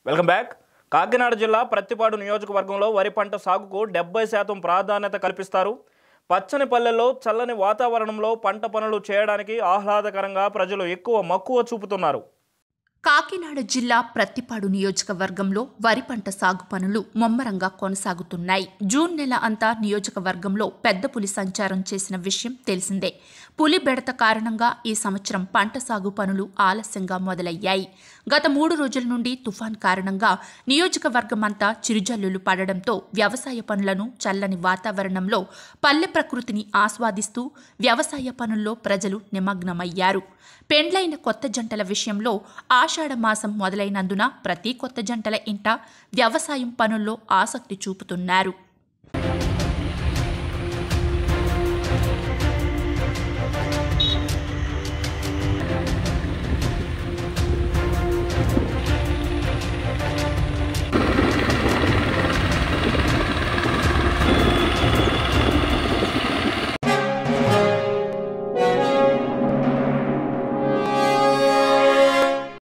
welcome back Kakinada జిల్లా ప్రత్తిపాడు నియోజకవర్గంలో వరి పంట సాగుకు డెబ్బై శాతం ప్రాధాన్యత కల్పిస్తారు పచ్చని పల్లెల్లో చల్లని వాతావరణంలో పంట పనులు చేయడానికి ఆహ్లాదకరంగా ప్రజలు ఎక్కువ మక్కువ చూపుతున్నారు కాకినాడ జిల్లా ప్రత్తిపాడు నియోజకవర్గంలో వరి పంట సాగు పనులు ముమ్మరంగా కొనసాగుతున్నాయి జూన్ నెల అంతా నియోజకవర్గంలో పెద్ద పులి సంచారం చేసిన విషయం తెలిసిందే పులి బెడత కారణంగా ఈ సంవత్సరం పంట సాగు పనులు ఆలస్యంగా మొదలయ్యాయి గత మూడు రోజుల నుండి తుఫాన్ కారణంగా నియోజకవర్గం అంతా చిరుజల్లులు పడడంతో వ్యవసాయ పనులను చల్లని వాతావరణంలో పల్లె ప్రకృతిని ఆస్వాదిస్తూ వ్యవసాయ పనుల్లో ప్రజలు నిమగ్నమయ్యారు పెండ్లైన కొత్త జంటల విషయంలో ఆషాఢ మాసం మొదలైనందున ప్రతి కొత్త జంటల ఇంట వ్యవసాయం పనుల్లో ఆసక్తి చూపుతున్నారు